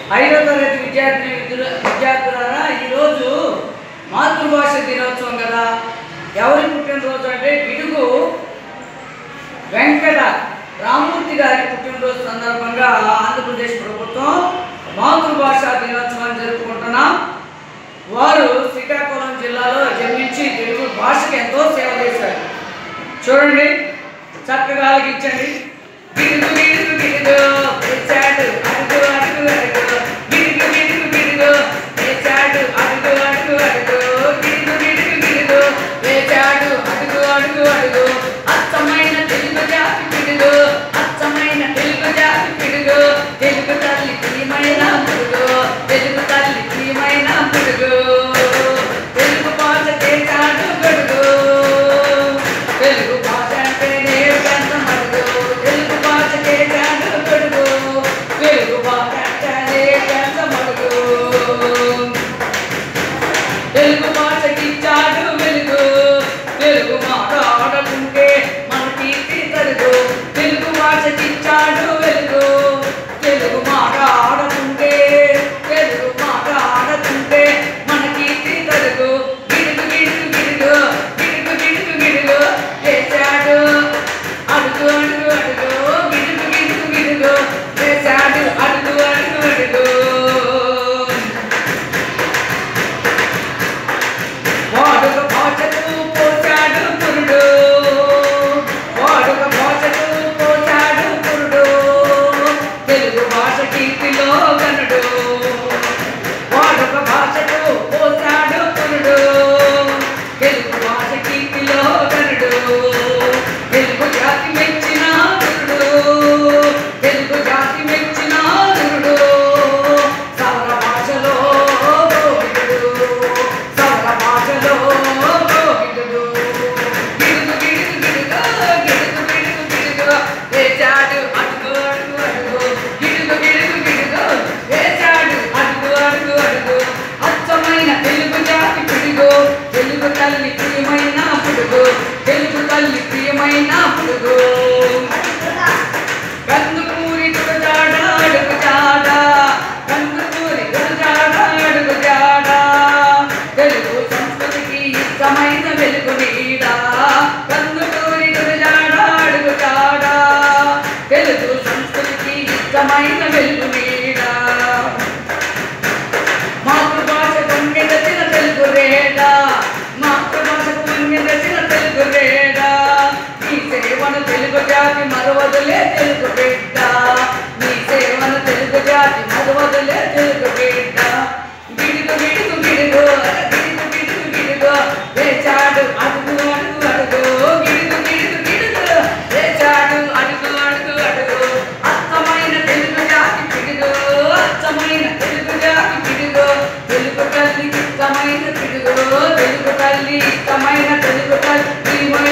ఐదో తరగతి విద్యార్థి విద్యుల- విద్యార్థులారా ఈరోజు మాతృభాష దినోత్సవం కదా ఎవరి పుట్టినరోజు అంటే పిడుగు వెంకట రామూర్తి గారి పుట్టినరోజు సందర్భంగా ఆంధ్రప్రదేశ్ ప్రభుత్వం మాతృభాష దినోత్సవాన్ని జరుపుకుంటున్నాం వారు శ్రీకాకుళం జిల్లాలో జన్మించి తెలుగు భాషకు ఎంతో సేవ చేశారు చూడండి చక్కగా ఆలకించండి గిడుగు గిడుగు గిడుగు వేచాడు అడుగు అడుగు అడుగు గిడుగు గిడుగు గిడుగు వేచాడు అడుగు అడుగు అడుగు గిడుగు గిడుగు గిడుగు వేచాడు అడుగు అడుగు అడుగు అచ్చమైన తెలుగు జాతి పిడుగు అచ్చమైన తెలుగు జాతి పిడుగు తెలుగు తల్లి ప్రియమైన పుడుగు తెలుగు తల్లి ప్రియమైన పుడుగు తెలుగు భాష చేశాడు గడుగు తెలుగు భాష అంటే నేను ఎంత మడుగు తెలుగు భాష చేశాడు గడుగు తెలుగు భాష అంటే నేను ఎంత మడుగు తెలుగు భాషకిచ్చాడు వెలుగు తెలుగు మాట ఆడకుంటే మన కీర్తి తరుగు తెలుగు భాషకిచ్చాడు వెలుగు తెలుగు మాట ఆడకుంటే తెలుగు మాట ఆడకుంటే మన కీర్తి తరుగు గిడుగు గిడుగు గిడుగు గిడుగు గిడుగు గిడుగు వేశాడు అడుగు అడుగు అడుగు గిడుగు గిడుగు గిడుగు వేశాడు అడుగు అడుగు అడుగు వాడుక భాషకు పోచాడు పురుడు వాడుక భాషకు పోచాడు పురుడు తెలుగు భాష కీర్తిలో గనుడు వాడుక భాషకు పోచాడు పురుడు తెలుగు భాష కీర్తిలో గనుడు తెలుగు జాతి మెచ్చిన గురుడు తెలుగు జాతి మెచ్చిన గురుడు సవర భాషలో గోవిందుడు సవర భాషలో గోవిందుడు గిడుగు గిడుగు గిడుగు గిడుగు గిడుగు గిడుగు వేచాడు అడుగు అడుగు అడుగు గిడుగు గిడుగు గిడుగు వేచాడు అడుగు అడుగు అడుగు అచ్చమైన తెలుగు జాతి పిడుగు తెలుగు తల్లి ప్రియమైన పుడుగు తెలుగు తల్లి ప్రియమైన పుడుగు కందుకూరి గురజాడ అడుగు జాడ కందుకూరి గురజాడ అడుగు జాడ తెలుగు సంస్కృతికి ఇష్టమైన వెలుగు నీడ కందుకూరి గురజాడ అడుగు జాడ తెలుగు సంస్కృతికి ఇష్టమైన వెలుగు నీడ మాతృభాష పొంగి దచిన తెలుగు రేడ మాతృభాష పొంగి దచిన తెలుగు రేడ నీ సేవను తెలుగు జాతి మరవదులే తెలుగు బిడ్డ నీ సేవను తెలుగు జాతి మరవదులే తెలుగు బిడ్డ గిడుగు గిడుగు గిడుగు అర గిడుగు గిడుగు గిడుగు వేచాడు అడుగు అడుగు అడుగు గిడుగు గిడుగు గిడుగు వేచాడు అడుగు అడుగు అడుగు అత్తమైన తెలుగు జాతి పిడుగు అచ్చమైన తెలుగు జాతి పిడుగు తెలుగు తల్లి ఇష్టమైన పిడుగు తెలుగు తల్లి ఇష్టమైన తెలుగు తల్లి